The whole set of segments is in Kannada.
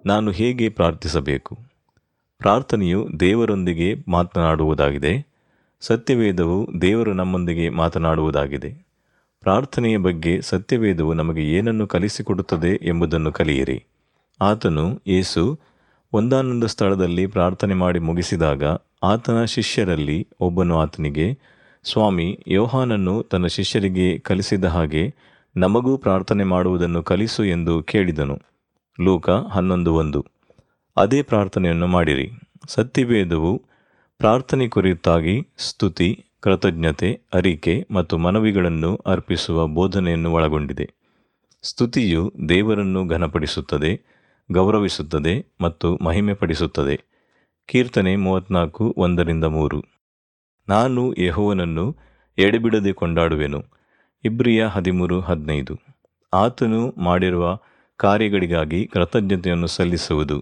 ನಾನು ಹೇಗೆ ಪ್ರಾರ್ಥಿಸಬೇಕು ಪ್ರಾರ್ಥನೆಯು ದೇವರೊಂದಿಗೆ ಮಾತನಾಡುವುದಾಗಿದೆ ಸತ್ಯವೇದವು ದೇವರು ನಮ್ಮೊಂದಿಗೆ ಮಾತನಾಡುವುದಾಗಿದೆ ಪ್ರಾರ್ಥನೆಯ ಬಗ್ಗೆ ಸತ್ಯವೇದವು ನಮಗೆ ಏನನ್ನು ಕಲಿಸಿಕೊಡುತ್ತದೆ ಎಂಬುದನ್ನು ಕಲಿಯಿರಿ ಆತನು ಯೇಸು ಒಂದಾನೊಂದು ಸ್ಥಳದಲ್ಲಿ ಪ್ರಾರ್ಥನೆ ಮಾಡಿ ಮುಗಿಸಿದಾಗ ಆತನ ಶಿಷ್ಯರಲ್ಲಿ ಒಬ್ಬನು ಆತನಿಗೆ ಸ್ವಾಮಿ ಯೋಹಾನನ್ನು ತನ್ನ ಶಿಷ್ಯರಿಗೆ ಕಲಿಸಿದ ಹಾಗೆ ನಮಗೂ ಪ್ರಾರ್ಥನೆ ಮಾಡುವುದನ್ನು ಕಲಿಸು ಎಂದು ಕೇಳಿದನು ಲೂಕ ಹನ್ನೊಂದು ಒಂದು ಅದೇ ಪ್ರಾರ್ಥನೆಯನ್ನು ಮಾಡಿರಿ ಸತ್ಯವೇದವು ಪ್ರಾರ್ಥನೆ ಕುರಿತಾಗಿ ಸ್ತುತಿ ಕೃತಜ್ಞತೆ ಅರಿಕೆ ಮತ್ತು ಮನವಿಗಳನ್ನು ಅರ್ಪಿಸುವ ಬೋಧನೆಯನ್ನು ಒಳಗೊಂಡಿದೆ ಸ್ತುತಿಯು ದೇವರನ್ನು ಘನಪಡಿಸುತ್ತದೆ ಗೌರವಿಸುತ್ತದೆ ಮತ್ತು ಮಹಿಮೆಪಡಿಸುತ್ತದೆ ಕೀರ್ತನೆ ಮೂವತ್ನಾಲ್ಕು ಒಂದರಿಂದ ಮೂರು ನಾನು ಯೆಹೋವನನ್ನು ಎಡೆಬಿಡದೆ ಕೊಂಡಾಡುವೆನು ಇಬ್ರಿಯ ಹದಿಮೂರು ಹದಿನೈದು ಆತನು ಮಾಡಿರುವ ಕಾರ್ಯಗಳಿಗಾಗಿ ಕೃತಜ್ಞತೆಯನ್ನು ಸಲ್ಲಿಸುವುದು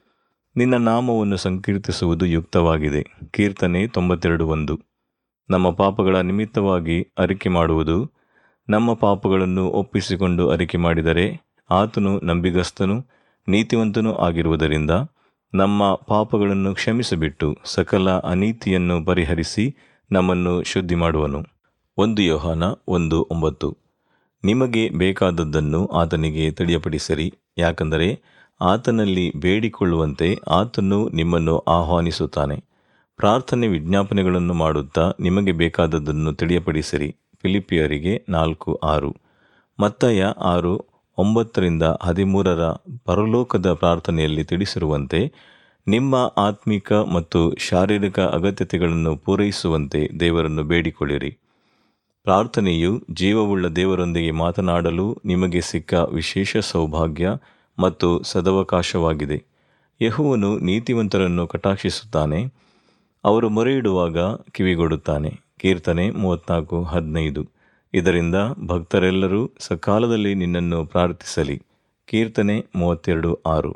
ನಿನ್ನ ನಾಮವನ್ನು ಸಂಕೀರ್ತಿಸುವುದು ಯುಕ್ತವಾಗಿದೆ ಕೀರ್ತನೆ ತೊಂಬತ್ತೆರಡು ಒಂದು ನಮ್ಮ ಪಾಪಗಳ ನಿಮಿತ್ತವಾಗಿ ಅರಿಕೆ ಮಾಡುವುದು ನಮ್ಮ ಪಾಪಗಳನ್ನು ಒಪ್ಪಿಸಿಕೊಂಡು ಅರಿಕೆ ಮಾಡಿದರೆ ಆತನು ನಂಬಿಗಸ್ತನು ನೀತಿವಂತನೂ ಆಗಿರುವುದರಿಂದ ನಮ್ಮ ಪಾಪಗಳನ್ನು ಕ್ಷಮಿಸಿಬಿಟ್ಟು ಸಕಲ ಅನೀತಿಯನ್ನು ಪರಿಹರಿಸಿ ನಮ್ಮನ್ನು ಶುದ್ಧಿ ಮಾಡುವನು ಒಂದು ಯೋಹಾನ ಒಂದು ಒಂಬತ್ತು ನಿಮಗೆ ಬೇಕಾದದ್ದನ್ನು ಆತನಿಗೆ ತಿಳಿಯಪಡಿಸಿರಿ ಯಾಕಂದರೆ ಆತನಲ್ಲಿ ಬೇಡಿಕೊಳ್ಳುವಂತೆ ಆತನು ನಿಮ್ಮನ್ನು ಆಹ್ವಾನಿಸುತ್ತಾನೆ ಪ್ರಾರ್ಥನೆ ವಿಜ್ಞಾಪನೆಗಳನ್ನು ಮಾಡುತ್ತಾ ನಿಮಗೆ ಬೇಕಾದದ್ದನ್ನು ತಿಳಿಯಪಡಿಸಿರಿ ಫಿಲಿಪಿಯರಿಗೆ ನಾಲ್ಕು ಆರು ಮತ್ತಯ ಆರು ಒಂಬತ್ತರಿಂದ ಹದಿಮೂರರ ಪರಲೋಕದ ಪ್ರಾರ್ಥನೆಯಲ್ಲಿ ತಿಳಿಸಿರುವಂತೆ ನಿಮ್ಮ ಆತ್ಮಿಕ ಮತ್ತು ಶಾರೀರಿಕ ಅಗತ್ಯತೆಗಳನ್ನು ಪೂರೈಸುವಂತೆ ದೇವರನ್ನು ಬೇಡಿಕೊಳ್ಳಿರಿ ಪ್ರಾರ್ಥನೆಯು ಜೀವವುಳ್ಳ ದೇವರೊಂದಿಗೆ ಮಾತನಾಡಲು ನಿಮಗೆ ಸಿಕ್ಕ ವಿಶೇಷ ಸೌಭಾಗ್ಯ ಮತ್ತು ಸದವಕಾಶವಾಗಿದೆ ಯಹುವನು ನೀತಿವಂತರನ್ನು ಕಟಾಕ್ಷಿಸುತ್ತಾನೆ ಅವರು ಮೊರೆಯಿಡುವಾಗ ಕಿವಿಗೊಡುತ್ತಾನೆ ಕೀರ್ತನೆ ಮೂವತ್ನಾಲ್ಕು ಹದಿನೈದು ಇದರಿಂದ ಭಕ್ತರೆಲ್ಲರೂ ಸಕಾಲದಲ್ಲಿ ನಿನ್ನನ್ನು ಪ್ರಾರ್ಥಿಸಲಿ ಕೀರ್ತನೆ ಮೂವತ್ತೆರಡು ಆರು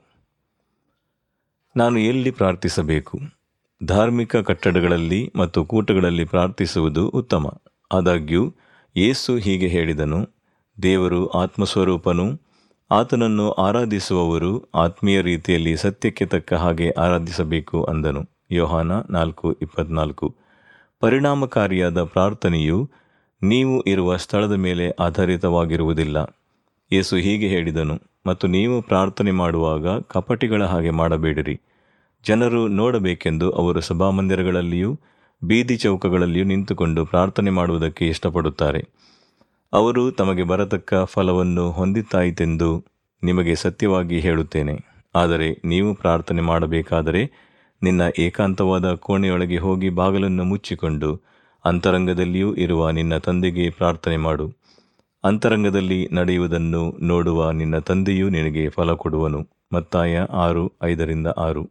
ನಾನು ಎಲ್ಲಿ ಪ್ರಾರ್ಥಿಸಬೇಕು ಧಾರ್ಮಿಕ ಕಟ್ಟಡಗಳಲ್ಲಿ ಮತ್ತು ಕೂಟಗಳಲ್ಲಿ ಪ್ರಾರ್ಥಿಸುವುದು ಉತ್ತಮ ಆದಾಗ್ಯೂ ಯೇಸು ಹೀಗೆ ಹೇಳಿದನು ದೇವರು ಆತ್ಮಸ್ವರೂಪನು ಆತನನ್ನು ಆರಾಧಿಸುವವರು ಆತ್ಮೀಯ ರೀತಿಯಲ್ಲಿ ಸತ್ಯಕ್ಕೆ ತಕ್ಕ ಹಾಗೆ ಆರಾಧಿಸಬೇಕು ಅಂದನು ಯೋಹಾನ ನಾಲ್ಕು ಇಪ್ಪತ್ನಾಲ್ಕು ಪರಿಣಾಮಕಾರಿಯಾದ ಪ್ರಾರ್ಥನೆಯು ನೀವು ಇರುವ ಸ್ಥಳದ ಮೇಲೆ ಆಧಾರಿತವಾಗಿರುವುದಿಲ್ಲ ಯೇಸು ಹೀಗೆ ಹೇಳಿದನು ಮತ್ತು ನೀವು ಪ್ರಾರ್ಥನೆ ಮಾಡುವಾಗ ಕಪಟಿಗಳ ಹಾಗೆ ಮಾಡಬೇಡಿರಿ ಜನರು ನೋಡಬೇಕೆಂದು ಅವರು ಸಭಾಮಂದಿರಗಳಲ್ಲಿಯೂ ಬೀದಿ ಚೌಕಗಳಲ್ಲಿಯೂ ನಿಂತುಕೊಂಡು ಪ್ರಾರ್ಥನೆ ಮಾಡುವುದಕ್ಕೆ ಇಷ್ಟಪಡುತ್ತಾರೆ ಅವರು ತಮಗೆ ಬರತಕ್ಕ ಫಲವನ್ನು ಹೊಂದಿತ್ತಾಯಿತೆಂದು ನಿಮಗೆ ಸತ್ಯವಾಗಿ ಹೇಳುತ್ತೇನೆ ಆದರೆ ನೀವು ಪ್ರಾರ್ಥನೆ ಮಾಡಬೇಕಾದರೆ ನಿನ್ನ ಏಕಾಂತವಾದ ಕೋಣೆಯೊಳಗೆ ಹೋಗಿ ಬಾಗಿಲನ್ನು ಮುಚ್ಚಿಕೊಂಡು ಅಂತರಂಗದಲ್ಲಿಯೂ ಇರುವ ನಿನ್ನ ತಂದೆಗೆ ಪ್ರಾರ್ಥನೆ ಮಾಡು ಅಂತರಂಗದಲ್ಲಿ ನಡೆಯುವುದನ್ನು ನೋಡುವ ನಿನ್ನ ತಂದೆಯೂ ನಿನಗೆ ಫಲ ಕೊಡುವನು ಮತ್ತಾಯ ಆರು ಐದರಿಂದ ಆರು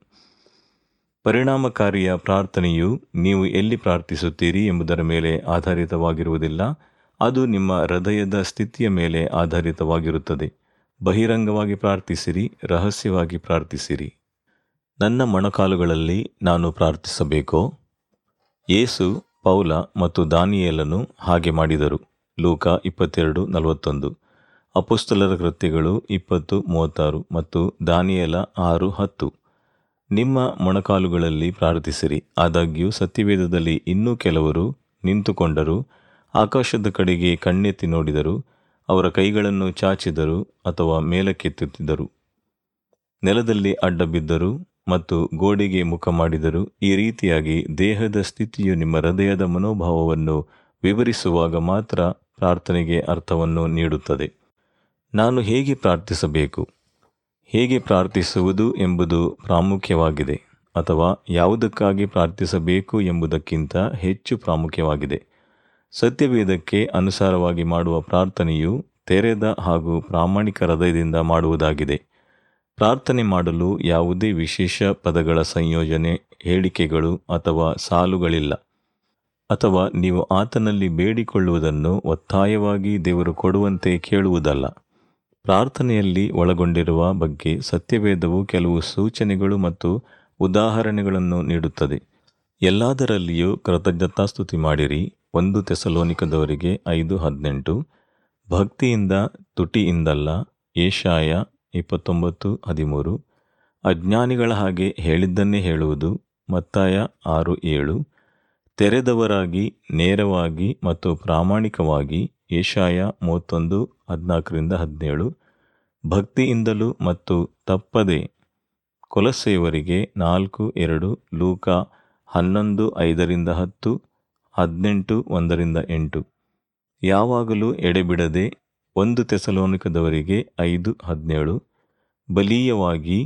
ಪರಿಣಾಮಕಾರಿಯ ಪ್ರಾರ್ಥನೆಯು ನೀವು ಎಲ್ಲಿ ಪ್ರಾರ್ಥಿಸುತ್ತೀರಿ ಎಂಬುದರ ಮೇಲೆ ಆಧಾರಿತವಾಗಿರುವುದಿಲ್ಲ ಅದು ನಿಮ್ಮ ಹೃದಯದ ಸ್ಥಿತಿಯ ಮೇಲೆ ಆಧಾರಿತವಾಗಿರುತ್ತದೆ ಬಹಿರಂಗವಾಗಿ ಪ್ರಾರ್ಥಿಸಿರಿ ರಹಸ್ಯವಾಗಿ ಪ್ರಾರ್ಥಿಸಿರಿ ನನ್ನ ಮೊಣಕಾಲುಗಳಲ್ಲಿ ನಾನು ಪ್ರಾರ್ಥಿಸಬೇಕೋ ಯೇಸು ಪೌಲ ಮತ್ತು ದಾನಿಯೇಲನು ಹಾಗೆ ಮಾಡಿದರು ಲೂಕ ಇಪ್ಪತ್ತೆರಡು ನಲವತ್ತೊಂದು ಅಪುಸ್ತಲರ ಕೃತ್ಯಗಳು ಇಪ್ಪತ್ತು ಮೂವತ್ತಾರು ಮತ್ತು ದಾನಿಯೇಲ ಆರು ಹತ್ತು ನಿಮ್ಮ ಮೊಣಕಾಲುಗಳಲ್ಲಿ ಪ್ರಾರ್ಥಿಸಿರಿ ಆದಾಗ್ಯೂ ಸತ್ಯವೇದದಲ್ಲಿ ಇನ್ನೂ ಕೆಲವರು ನಿಂತುಕೊಂಡರು ಆಕಾಶದ ಕಡೆಗೆ ಕಣ್ಣೆತ್ತಿ ನೋಡಿದರು ಅವರ ಕೈಗಳನ್ನು ಚಾಚಿದರು ಅಥವಾ ಮೇಲಕ್ಕೆತ್ತುತ್ತಿದ್ದರು ನೆಲದಲ್ಲಿ ಅಡ್ಡ ಬಿದ್ದರು ಮತ್ತು ಗೋಡೆಗೆ ಮುಖ ಮಾಡಿದರು ಈ ರೀತಿಯಾಗಿ ದೇಹದ ಸ್ಥಿತಿಯು ನಿಮ್ಮ ಹೃದಯದ ಮನೋಭಾವವನ್ನು ವಿವರಿಸುವಾಗ ಮಾತ್ರ ಪ್ರಾರ್ಥನೆಗೆ ಅರ್ಥವನ್ನು ನೀಡುತ್ತದೆ ನಾನು ಹೇಗೆ ಪ್ರಾರ್ಥಿಸಬೇಕು ಹೇಗೆ ಪ್ರಾರ್ಥಿಸುವುದು ಎಂಬುದು ಪ್ರಾಮುಖ್ಯವಾಗಿದೆ ಅಥವಾ ಯಾವುದಕ್ಕಾಗಿ ಪ್ರಾರ್ಥಿಸಬೇಕು ಎಂಬುದಕ್ಕಿಂತ ಹೆಚ್ಚು ಪ್ರಾಮುಖ್ಯವಾಗಿದೆ ಸತ್ಯವೇದಕ್ಕೆ ಅನುಸಾರವಾಗಿ ಮಾಡುವ ಪ್ರಾರ್ಥನೆಯು ತೆರೆದ ಹಾಗೂ ಪ್ರಾಮಾಣಿಕ ಹೃದಯದಿಂದ ಮಾಡುವುದಾಗಿದೆ ಪ್ರಾರ್ಥನೆ ಮಾಡಲು ಯಾವುದೇ ವಿಶೇಷ ಪದಗಳ ಸಂಯೋಜನೆ ಹೇಳಿಕೆಗಳು ಅಥವಾ ಸಾಲುಗಳಿಲ್ಲ ಅಥವಾ ನೀವು ಆತನಲ್ಲಿ ಬೇಡಿಕೊಳ್ಳುವುದನ್ನು ಒತ್ತಾಯವಾಗಿ ದೇವರು ಕೊಡುವಂತೆ ಕೇಳುವುದಲ್ಲ ಪ್ರಾರ್ಥನೆಯಲ್ಲಿ ಒಳಗೊಂಡಿರುವ ಬಗ್ಗೆ ಸತ್ಯವೇದವು ಕೆಲವು ಸೂಚನೆಗಳು ಮತ್ತು ಉದಾಹರಣೆಗಳನ್ನು ನೀಡುತ್ತದೆ ಎಲ್ಲದರಲ್ಲಿಯೂ ಕೃತಜ್ಞತಾಸ್ತುತಿ ಮಾಡಿರಿ ಒಂದು ತೆಸಲೋನಿಕದವರಿಗೆ ಐದು ಹದಿನೆಂಟು ಭಕ್ತಿಯಿಂದ ತುಟಿಯಿಂದಲ್ಲ ಏಷಾಯ ಇಪ್ಪತ್ತೊಂಬತ್ತು ಹದಿಮೂರು ಅಜ್ಞಾನಿಗಳ ಹಾಗೆ ಹೇಳಿದ್ದನ್ನೇ ಹೇಳುವುದು ಮತ್ತಾಯ ಆರು ಏಳು ತೆರೆದವರಾಗಿ ನೇರವಾಗಿ ಮತ್ತು ಪ್ರಾಮಾಣಿಕವಾಗಿ ಏಷಾಯ ಮೂವತ್ತೊಂದು ಹದಿನಾಲ್ಕರಿಂದ ಹದಿನೇಳು ಭಕ್ತಿಯಿಂದಲೂ ಮತ್ತು ತಪ್ಪದೆ ಕೊಲಸೆಯವರಿಗೆ ನಾಲ್ಕು ಎರಡು ಲೂಕ ಹನ್ನೊಂದು ಐದರಿಂದ ಹತ್ತು ಹದಿನೆಂಟು ಒಂದರಿಂದ ಎಂಟು ಯಾವಾಗಲೂ ಎಡೆಬಿಡದೆ ಒಂದು ತೆಸಲೋನಿಕದವರಿಗೆ ಐದು ಹದಿನೇಳು ಬಲೀಯವಾಗಿ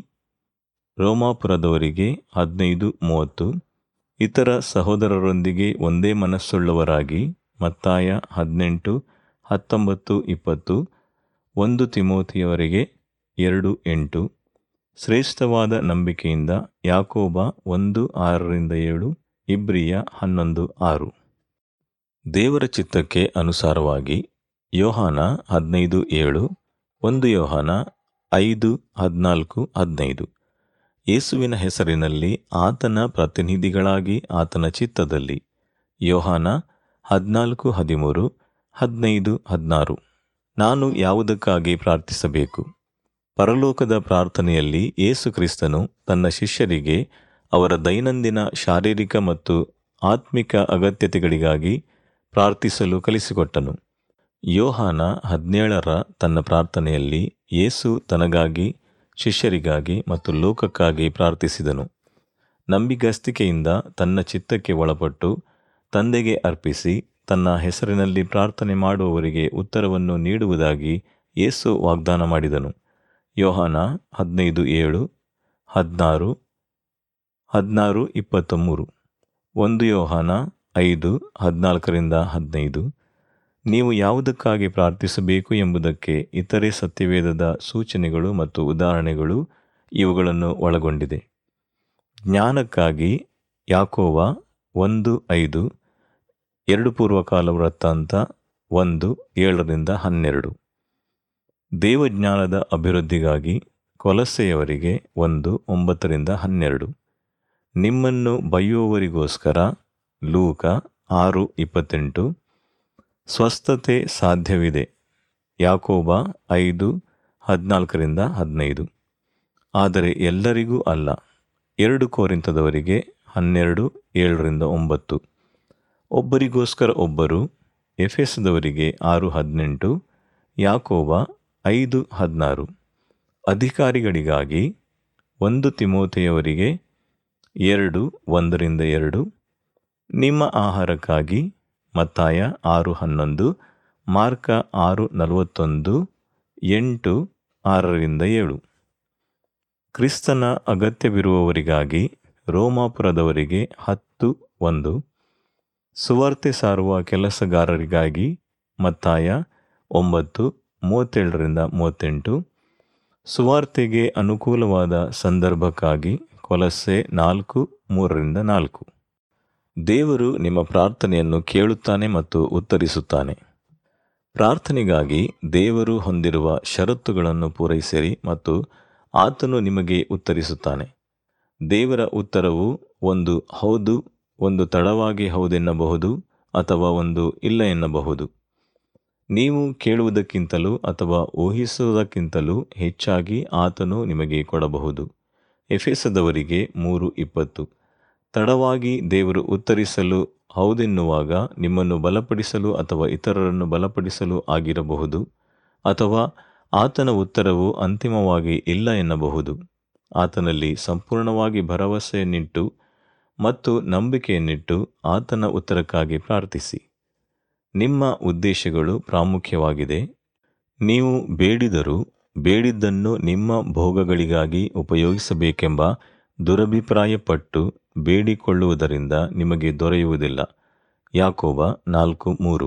ರೋಮಾಪುರದವರಿಗೆ ಹದಿನೈದು ಮೂವತ್ತು ಇತರ ಸಹೋದರರೊಂದಿಗೆ ಒಂದೇ ಮನಸ್ಸುಳ್ಳವರಾಗಿ ಮತ್ತಾಯ ಹದಿನೆಂಟು ಹತ್ತೊಂಬತ್ತು ಇಪ್ಪತ್ತು ಒಂದು ತಿಮೋತಿಯವರಿಗೆ ಎರಡು ಎಂಟು ಶ್ರೇಷ್ಠವಾದ ನಂಬಿಕೆಯಿಂದ ಯಾಕೋಬ ಒಂದು ಆರರಿಂದ ಏಳು ಇಬ್ರಿಯ ಹನ್ನೊಂದು ಆರು ದೇವರ ಚಿತ್ತಕ್ಕೆ ಅನುಸಾರವಾಗಿ ಯೋಹಾನ ಹದಿನೈದು ಏಳು ಒಂದು ಯೋಹಾನ ಐದು ಹದಿನಾಲ್ಕು ಹದಿನೈದು ಯೇಸುವಿನ ಹೆಸರಿನಲ್ಲಿ ಆತನ ಪ್ರತಿನಿಧಿಗಳಾಗಿ ಆತನ ಚಿತ್ತದಲ್ಲಿ ಯೋಹಾನ ಹದಿನಾಲ್ಕು ಹದಿಮೂರು ಹದಿನೈದು ಹದಿನಾರು ನಾನು ಯಾವುದಕ್ಕಾಗಿ ಪ್ರಾರ್ಥಿಸಬೇಕು ಪರಲೋಕದ ಪ್ರಾರ್ಥನೆಯಲ್ಲಿ ಯೇಸು ಕ್ರಿಸ್ತನು ತನ್ನ ಶಿಷ್ಯರಿಗೆ ಅವರ ದೈನಂದಿನ ಶಾರೀರಿಕ ಮತ್ತು ಆತ್ಮಿಕ ಅಗತ್ಯತೆಗಳಿಗಾಗಿ ಪ್ರಾರ್ಥಿಸಲು ಕಲಿಸಿಕೊಟ್ಟನು ಯೋಹಾನ ಹದಿನೇಳರ ತನ್ನ ಪ್ರಾರ್ಥನೆಯಲ್ಲಿ ಯೇಸು ತನಗಾಗಿ ಶಿಷ್ಯರಿಗಾಗಿ ಮತ್ತು ಲೋಕಕ್ಕಾಗಿ ಪ್ರಾರ್ಥಿಸಿದನು ನಂಬಿಗಸ್ತಿಕೆಯಿಂದ ತನ್ನ ಚಿತ್ತಕ್ಕೆ ಒಳಪಟ್ಟು ತಂದೆಗೆ ಅರ್ಪಿಸಿ ತನ್ನ ಹೆಸರಿನಲ್ಲಿ ಪ್ರಾರ್ಥನೆ ಮಾಡುವವರಿಗೆ ಉತ್ತರವನ್ನು ನೀಡುವುದಾಗಿ ಯೇಸು ವಾಗ್ದಾನ ಮಾಡಿದನು ಯೋಹಾನ ಹದಿನೈದು ಏಳು ಹದಿನಾರು ಹದಿನಾರು ಇಪ್ಪತ್ತ ಒಂದು ಯೋಹಾನ ಐದು ಹದಿನಾಲ್ಕರಿಂದ ಹದಿನೈದು ನೀವು ಯಾವುದಕ್ಕಾಗಿ ಪ್ರಾರ್ಥಿಸಬೇಕು ಎಂಬುದಕ್ಕೆ ಇತರೆ ಸತ್ಯವೇದದ ಸೂಚನೆಗಳು ಮತ್ತು ಉದಾಹರಣೆಗಳು ಇವುಗಳನ್ನು ಒಳಗೊಂಡಿದೆ ಜ್ಞಾನಕ್ಕಾಗಿ ಯಾಕೋವ ಒಂದು ಐದು ಎರಡು ಪೂರ್ವಕಾಲ ವೃತ್ತಾಂತ ಒಂದು ಏಳರಿಂದ ಹನ್ನೆರಡು ದೇವಜ್ಞಾನದ ಅಭಿವೃದ್ಧಿಗಾಗಿ ಕೊಲಸೆಯವರಿಗೆ ಒಂದು ಒಂಬತ್ತರಿಂದ ಹನ್ನೆರಡು ನಿಮ್ಮನ್ನು ಬಯ್ಯುವವರಿಗೋಸ್ಕರ ಲೂಕ ಆರು ಇಪ್ಪತ್ತೆಂಟು ಸ್ವಸ್ಥತೆ ಸಾಧ್ಯವಿದೆ ಯಾಕೋಬ ಐದು ಹದಿನಾಲ್ಕರಿಂದ ಹದಿನೈದು ಆದರೆ ಎಲ್ಲರಿಗೂ ಅಲ್ಲ ಎರಡು ಕೋರಿಂತದವರಿಗೆ ಹನ್ನೆರಡು ಏಳರಿಂದ ಒಂಬತ್ತು ಒಬ್ಬರಿಗೋಸ್ಕರ ಒಬ್ಬರು ಎಫೆಸದವರಿಗೆ ಆರು ಹದಿನೆಂಟು ಯಾಕೋಬ ಐದು ಹದಿನಾರು ಅಧಿಕಾರಿಗಳಿಗಾಗಿ ಒಂದು ತಿಮೋತೆಯವರಿಗೆ ಎರಡು ಒಂದರಿಂದ ಎರಡು ನಿಮ್ಮ ಆಹಾರಕ್ಕಾಗಿ ಮತ್ತಾಯ ಆರು ಹನ್ನೊಂದು ಮಾರ್ಕ ಆರು ನಲವತ್ತೊಂದು ಎಂಟು ಆರರಿಂದ ಏಳು ಕ್ರಿಸ್ತನ ಅಗತ್ಯವಿರುವವರಿಗಾಗಿ ರೋಮಾಪುರದವರಿಗೆ ಹತ್ತು ಒಂದು ಸುವಾರ್ತೆ ಸಾರುವ ಕೆಲಸಗಾರರಿಗಾಗಿ ಮತ್ತಾಯ ಒಂಬತ್ತು ಮೂವತ್ತೇಳರಿಂದ ಮೂವತ್ತೆಂಟು ಸುವಾರ್ತೆಗೆ ಅನುಕೂಲವಾದ ಸಂದರ್ಭಕ್ಕಾಗಿ ಕೊಲಸೆ ನಾಲ್ಕು ಮೂರರಿಂದ ನಾಲ್ಕು ದೇವರು ನಿಮ್ಮ ಪ್ರಾರ್ಥನೆಯನ್ನು ಕೇಳುತ್ತಾನೆ ಮತ್ತು ಉತ್ತರಿಸುತ್ತಾನೆ ಪ್ರಾರ್ಥನೆಗಾಗಿ ದೇವರು ಹೊಂದಿರುವ ಷರತ್ತುಗಳನ್ನು ಪೂರೈಸಿರಿ ಮತ್ತು ಆತನು ನಿಮಗೆ ಉತ್ತರಿಸುತ್ತಾನೆ ದೇವರ ಉತ್ತರವು ಒಂದು ಹೌದು ಒಂದು ತಡವಾಗಿ ಹೌದೆನ್ನಬಹುದು ಅಥವಾ ಒಂದು ಇಲ್ಲ ಎನ್ನಬಹುದು ನೀವು ಕೇಳುವುದಕ್ಕಿಂತಲೂ ಅಥವಾ ಊಹಿಸುವುದಕ್ಕಿಂತಲೂ ಹೆಚ್ಚಾಗಿ ಆತನು ನಿಮಗೆ ಕೊಡಬಹುದು ಎಫೆಸದವರಿಗೆ ಮೂರು ಇಪ್ಪತ್ತು ತಡವಾಗಿ ದೇವರು ಉತ್ತರಿಸಲು ಹೌದೆನ್ನುವಾಗ ನಿಮ್ಮನ್ನು ಬಲಪಡಿಸಲು ಅಥವಾ ಇತರರನ್ನು ಬಲಪಡಿಸಲು ಆಗಿರಬಹುದು ಅಥವಾ ಆತನ ಉತ್ತರವು ಅಂತಿಮವಾಗಿ ಇಲ್ಲ ಎನ್ನಬಹುದು ಆತನಲ್ಲಿ ಸಂಪೂರ್ಣವಾಗಿ ಭರವಸೆಯನ್ನಿಟ್ಟು ಮತ್ತು ನಂಬಿಕೆಯನ್ನಿಟ್ಟು ಆತನ ಉತ್ತರಕ್ಕಾಗಿ ಪ್ರಾರ್ಥಿಸಿ ನಿಮ್ಮ ಉದ್ದೇಶಗಳು ಪ್ರಾಮುಖ್ಯವಾಗಿದೆ ನೀವು ಬೇಡಿದರೂ ಬೇಡಿದ್ದನ್ನು ನಿಮ್ಮ ಭೋಗಗಳಿಗಾಗಿ ಉಪಯೋಗಿಸಬೇಕೆಂಬ ದುರಭಿಪ್ರಾಯಪಟ್ಟು ಬೇಡಿಕೊಳ್ಳುವುದರಿಂದ ನಿಮಗೆ ದೊರೆಯುವುದಿಲ್ಲ ಯಾಕೋಬ ನಾಲ್ಕು ಮೂರು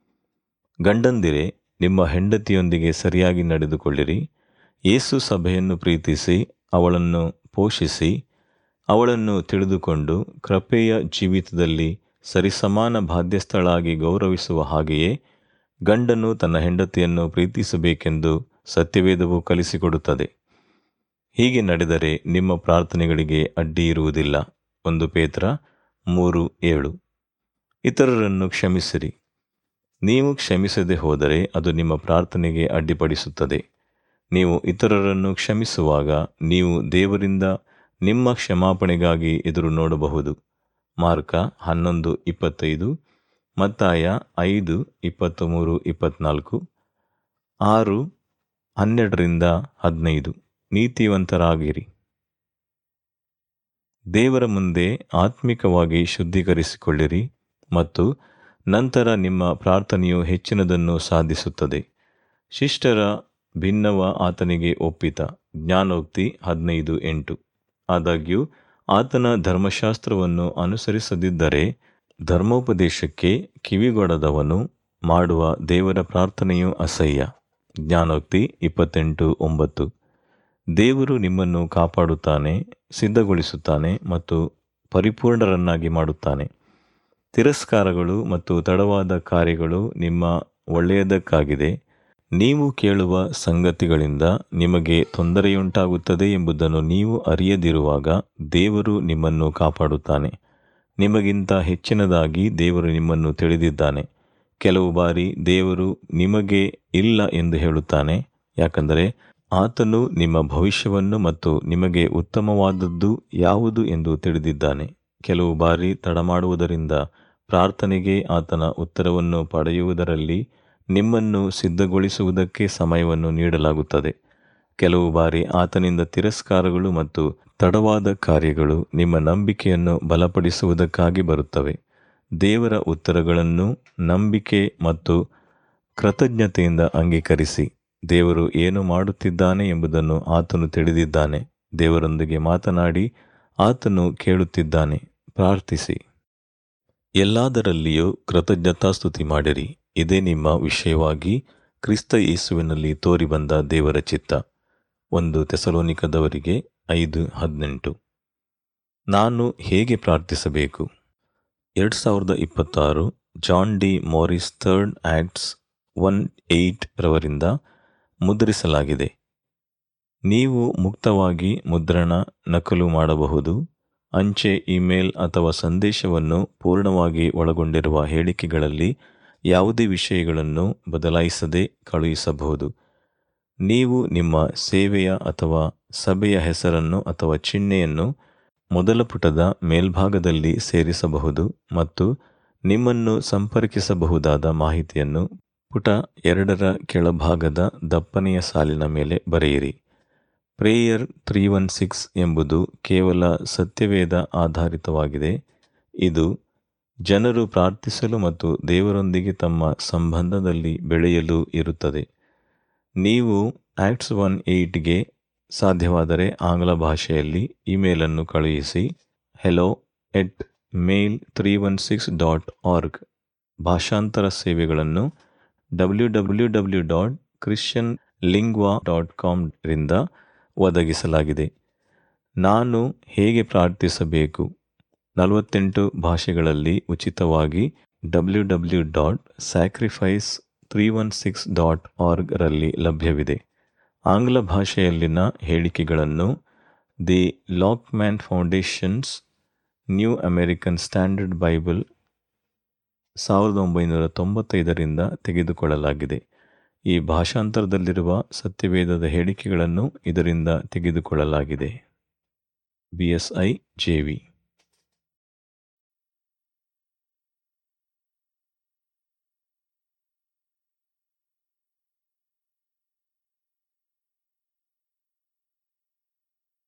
ಗಂಡಂದಿರೆ ನಿಮ್ಮ ಹೆಂಡತಿಯೊಂದಿಗೆ ಸರಿಯಾಗಿ ನಡೆದುಕೊಳ್ಳಿರಿ ಯೇಸು ಸಭೆಯನ್ನು ಪ್ರೀತಿಸಿ ಅವಳನ್ನು ಪೋಷಿಸಿ ಅವಳನ್ನು ತಿಳಿದುಕೊಂಡು ಕೃಪೆಯ ಜೀವಿತದಲ್ಲಿ ಸರಿಸಮಾನ ಬಾಧ್ಯಸ್ಥಳಾಗಿ ಗೌರವಿಸುವ ಹಾಗೆಯೇ ಗಂಡನು ತನ್ನ ಹೆಂಡತಿಯನ್ನು ಪ್ರೀತಿಸಬೇಕೆಂದು ಸತ್ಯವೇದವು ಕಲಿಸಿಕೊಡುತ್ತದೆ ಹೀಗೆ ನಡೆದರೆ ನಿಮ್ಮ ಪ್ರಾರ್ಥನೆಗಳಿಗೆ ಅಡ್ಡಿ ಇರುವುದಿಲ್ಲ ಒಂದು ಪೇತ್ರ ಮೂರು ಏಳು ಇತರರನ್ನು ಕ್ಷಮಿಸಿರಿ ನೀವು ಕ್ಷಮಿಸದೆ ಹೋದರೆ ಅದು ನಿಮ್ಮ ಪ್ರಾರ್ಥನೆಗೆ ಅಡ್ಡಿಪಡಿಸುತ್ತದೆ ನೀವು ಇತರರನ್ನು ಕ್ಷಮಿಸುವಾಗ ನೀವು ದೇವರಿಂದ ನಿಮ್ಮ ಕ್ಷಮಾಪಣೆಗಾಗಿ ಎದುರು ನೋಡಬಹುದು ಮಾರ್ಕ ಹನ್ನೊಂದು ಇಪ್ಪತ್ತೈದು ಮತ್ತಾಯ ಐದು ಇಪ್ಪತ್ತ್ಮೂರು ಇಪ್ಪತ್ನಾಲ್ಕು ಆರು ಹನ್ನೆರಡರಿಂದ ಹದಿನೈದು ನೀತಿವಂತರಾಗಿರಿ ದೇವರ ಮುಂದೆ ಆತ್ಮಿಕವಾಗಿ ಶುದ್ಧೀಕರಿಸಿಕೊಳ್ಳಿರಿ ಮತ್ತು ನಂತರ ನಿಮ್ಮ ಪ್ರಾರ್ಥನೆಯು ಹೆಚ್ಚಿನದನ್ನು ಸಾಧಿಸುತ್ತದೆ ಶಿಷ್ಟರ ಭಿನ್ನವ ಆತನಿಗೆ ಒಪ್ಪಿತ ಜ್ಞಾನೋಕ್ತಿ ಹದಿನೈದು ಎಂಟು ಆದಾಗ್ಯೂ ಆತನ ಧರ್ಮಶಾಸ್ತ್ರವನ್ನು ಅನುಸರಿಸದಿದ್ದರೆ ಧರ್ಮೋಪದೇಶಕ್ಕೆ ಕಿವಿಗೊಡದವನು ಮಾಡುವ ದೇವರ ಪ್ರಾರ್ಥನೆಯು ಅಸಹ್ಯ ಜ್ಞಾನೋಕ್ತಿ ಇಪ್ಪತ್ತೆಂಟು ಒಂಬತ್ತು ದೇವರು ನಿಮ್ಮನ್ನು ಕಾಪಾಡುತ್ತಾನೆ ಸಿದ್ಧಗೊಳಿಸುತ್ತಾನೆ ಮತ್ತು ಪರಿಪೂರ್ಣರನ್ನಾಗಿ ಮಾಡುತ್ತಾನೆ ತಿರಸ್ಕಾರಗಳು ಮತ್ತು ತಡವಾದ ಕಾರ್ಯಗಳು ನಿಮ್ಮ ಒಳ್ಳೆಯದಕ್ಕಾಗಿದೆ ನೀವು ಕೇಳುವ ಸಂಗತಿಗಳಿಂದ ನಿಮಗೆ ತೊಂದರೆಯುಂಟಾಗುತ್ತದೆ ಎಂಬುದನ್ನು ನೀವು ಅರಿಯದಿರುವಾಗ ದೇವರು ನಿಮ್ಮನ್ನು ಕಾಪಾಡುತ್ತಾನೆ ನಿಮಗಿಂತ ಹೆಚ್ಚಿನದಾಗಿ ದೇವರು ನಿಮ್ಮನ್ನು ತಿಳಿದಿದ್ದಾನೆ ಕೆಲವು ಬಾರಿ ದೇವರು ನಿಮಗೆ ಇಲ್ಲ ಎಂದು ಹೇಳುತ್ತಾನೆ ಯಾಕಂದರೆ ಆತನು ನಿಮ್ಮ ಭವಿಷ್ಯವನ್ನು ಮತ್ತು ನಿಮಗೆ ಉತ್ತಮವಾದದ್ದು ಯಾವುದು ಎಂದು ತಿಳಿದಿದ್ದಾನೆ ಕೆಲವು ಬಾರಿ ತಡಮಾಡುವುದರಿಂದ ಪ್ರಾರ್ಥನೆಗೆ ಆತನ ಉತ್ತರವನ್ನು ಪಡೆಯುವುದರಲ್ಲಿ ನಿಮ್ಮನ್ನು ಸಿದ್ಧಗೊಳಿಸುವುದಕ್ಕೆ ಸಮಯವನ್ನು ನೀಡಲಾಗುತ್ತದೆ ಕೆಲವು ಬಾರಿ ಆತನಿಂದ ತಿರಸ್ಕಾರಗಳು ಮತ್ತು ತಡವಾದ ಕಾರ್ಯಗಳು ನಿಮ್ಮ ನಂಬಿಕೆಯನ್ನು ಬಲಪಡಿಸುವುದಕ್ಕಾಗಿ ಬರುತ್ತವೆ ದೇವರ ಉತ್ತರಗಳನ್ನು ನಂಬಿಕೆ ಮತ್ತು ಕೃತಜ್ಞತೆಯಿಂದ ಅಂಗೀಕರಿಸಿ ದೇವರು ಏನು ಮಾಡುತ್ತಿದ್ದಾನೆ ಎಂಬುದನ್ನು ಆತನು ತಿಳಿದಿದ್ದಾನೆ ದೇವರೊಂದಿಗೆ ಮಾತನಾಡಿ ಆತನು ಕೇಳುತ್ತಿದ್ದಾನೆ ಪ್ರಾರ್ಥಿಸಿ ಎಲ್ಲದರಲ್ಲಿಯೂ ಕೃತಜ್ಞತಾಸ್ತುತಿ ಮಾಡಿರಿ ಇದೇ ನಿಮ್ಮ ವಿಷಯವಾಗಿ ಕ್ರಿಸ್ತ ಯೇಸುವಿನಲ್ಲಿ ತೋರಿಬಂದ ದೇವರ ಚಿತ್ತ ಒಂದು ತೆಸಲೋನಿಕದವರಿಗೆ ಐದು ಹದಿನೆಂಟು ನಾನು ಹೇಗೆ ಪ್ರಾರ್ಥಿಸಬೇಕು ಎರಡು ಸಾವಿರದ ಇಪ್ಪತ್ತಾರು John D Morris third acts one eight ರವರಿಂದ ಮುದ್ರಿಸಲಾಗಿದೆ ನೀವು ಮುಕ್ತವಾಗಿ ಮುದ್ರಣ ನಕಲು ಮಾಡಬಹುದು ಅಂಚೆ ಇಮೇಲ್ ಅಥವಾ ಸಂದೇಶವನ್ನು ಪೂರ್ಣವಾಗಿ ಒಳಗೊಂಡಿರುವ ಹೇಳಿಕೆಗಳಲ್ಲಿ ಯಾವುದೇ ವಿಷಯಗಳನ್ನು ಬದಲಾಯಿಸದೆ ಕಳುಹಿಸಬಹುದು ನೀವು ನಿಮ್ಮ ಸೇವೆಯ ಅಥವಾ ಸಭೆಯ ಹೆಸರನ್ನು ಅಥವಾ ಚಿಹ್ನೆಯನ್ನು ಮೊದಲ ಪುಟದ ಮೇಲ್ಭಾಗದಲ್ಲಿ ಸೇರಿಸಬಹುದು ಮತ್ತು ನಿಮ್ಮನ್ನು ಸಂಪರ್ಕಿಸಬಹುದಾದ ಮಾಹಿತಿಯನ್ನು ಪುಟ ಎರಡರ ಕೆಳಭಾಗದ ದಪ್ಪನೆಯ ಸಾಲಿನ ಮೇಲೆ ಬರೆಯಿರಿ ಪ್ರೇಯರ್ ತ್ರೀ ಒನ್ ಸಿಕ್ಸ್ ಎಂಬುದು ಕೇವಲ ಸತ್ಯವೇದ ಆಧಾರಿತವಾಗಿದೆ ಇದು ಜನರು ಪ್ರಾರ್ಥಿಸಲು ಮತ್ತು ದೇವರೊಂದಿಗೆ ತಮ್ಮ ಸಂಬಂಧದಲ್ಲಿ ಬೆಳೆಯಲು ಇರುತ್ತದೆ ನೀವು ಆ್ಯಕ್ಟ್ಸ್ ಒನ್ ಏಯ್ಟ್ಗೆ ಸಾಧ್ಯವಾದರೆ ಆಂಗ್ಲ ಭಾಷೆಯಲ್ಲಿ ಇಮೇಲನ್ನು ಕಳುಹಿಸಿ hello at mail three one six dot org ಭಾಷಾಂತರ ಸೇವೆಗಳನ್ನು W W W dot Christian lingua dot com ರಿಂದ ಒದಗಿಸಲಾಗಿದೆ ನಾನು ಹೇಗೆ ಪ್ರಾರ್ಥಿಸಬೇಕು ನಲವತ್ತೆಂಟು ಭಾಷೆಗಳಲ್ಲಿ ಉಚಿತವಾಗಿ W W dot sacrifice three one six dot org ರಲ್ಲಿ ಲಭ್ಯವಿದೆ ಆಂಗ್ಲ ಭಾಷೆಯಲ್ಲಿನ ಹೇಳಿಕೆಗಳನ್ನು the Lockman foundations new American standard Bible ಸಾವಿರದ ಒಂಬೈನೂರ ತೊಂಬತ್ತೈದರಿಂದ ತೆಗೆದುಕೊಳ್ಳಲಾಗಿದೆ ಈ ಭಾಷಾಂತರದಲ್ಲಿರುವ ಸತ್ಯವೇದದ ಹೇಳಿಕೆಗಳನ್ನು ಇದರಿಂದ ತೆಗೆದುಕೊಳ್ಳಲಾಗಿದೆ B S I J V